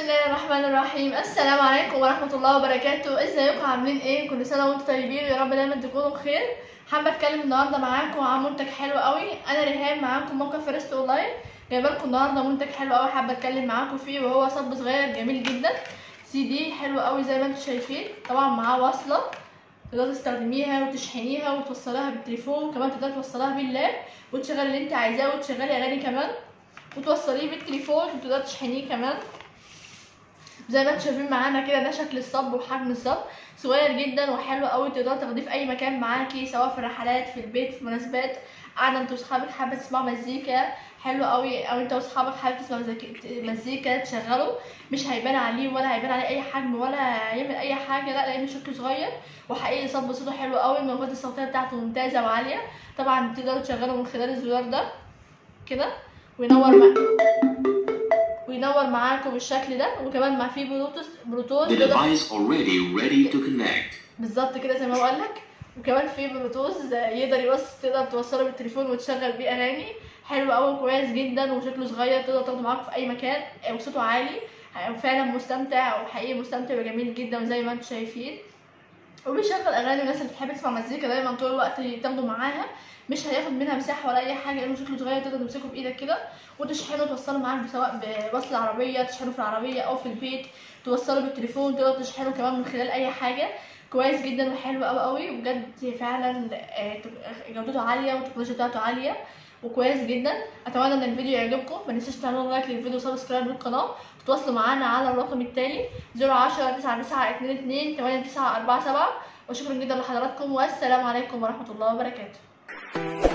الله الرحمن الرحيم السلام عليكم ورحمة الله وبركاته ازيكم عاملين ايه كل سنة وانتم طيبين ويا رب دايما تكونوا بخير حابة اتكلم النهاردة معاكم عن منتج حلو قوي انا ريهام معاكم موقع فيرست اونلاين جايبه لكم النهارده منتج حلو قوي حابة اتكلم معاكم فيه وهو صب صغير جميل جدا سي دي حلو قوي زي ما انتم شايفين طبعا معاه وصلة تقدري تستخدميها وتشحنيها وتوصليها بالتليفون وكمان تقدري توصليها باللاب وتشغلي اللي انت عايزاه وتشغلي اغاني كمان وتوصليه بالتليفون وتقدري تشحنيه كمان زي ما انتم شايفين معانا كده ده شكل الصب وحجم الصب صغير جدا وحلو قوي تقدري تاخديه في اي مكان معاكي سواء في الرحلات في البيت في مناسبات قاعده انت واصحابك حابه تسمعوا مزيكا حلو قوي او انت واصحابك حابه تسمعوا مزيكا- مزيكا تشغله مش هيبان عليه ولا هيبان عليه اي حجم ولا هيعمل اي حاجه لا لان شكله صغير وحقيقي صب صوته حلو قوي الموجات الصوتيه بتاعته ممتازه وعاليه طبعا تقدروا تشغله من خلال الزرار ده كده وينور مع... وينور معاكم بالشكل ده وكمان مع فيه بلوتوث بلوتوث The تقدر- device already ready to connect. بالظبط كده زي ما بقول لك وكمان في بلوتوث يقدر يوصل تقدر توصله بالتليفون وتشغل بيه اغاني حلو قوي كويس جدا وشكله صغير تقدر تاخده معاك في اي مكان وصوته عالي فعلا مستمتع وحقيقي مستمتع وجميل جدا وزي ما انتم شايفين وبيشغل اغاني والناس اللي بتحب تسمع مزيكا دايما طول الوقت تاخده معاها مش هياخد منها مساحه ولا اي حاجه لانه شكله صغير تقدر تمسكه بايدك كده وتشحنه توصله معاك سواء بوصل العربيه تشحنه في العربيه او في البيت توصله بالتليفون تقدر تشحنه كمان من خلال اي حاجه كويس جدا وحلو قوي قوي وبجد فعلا آه، جودته عاليه والتكنولوجيا بتاعته عاليه وكويس جدا اتمنى ان الفيديو يعجبكم ما تنسوش تعملوا لايك للفيديو وسبسكرايب للقناه وتتواصلوا معانا على الرقم التالي 010 99 22 8947 وشكرا جدا لحضراتكم والسلام عليكم ورحمه الله وبركاته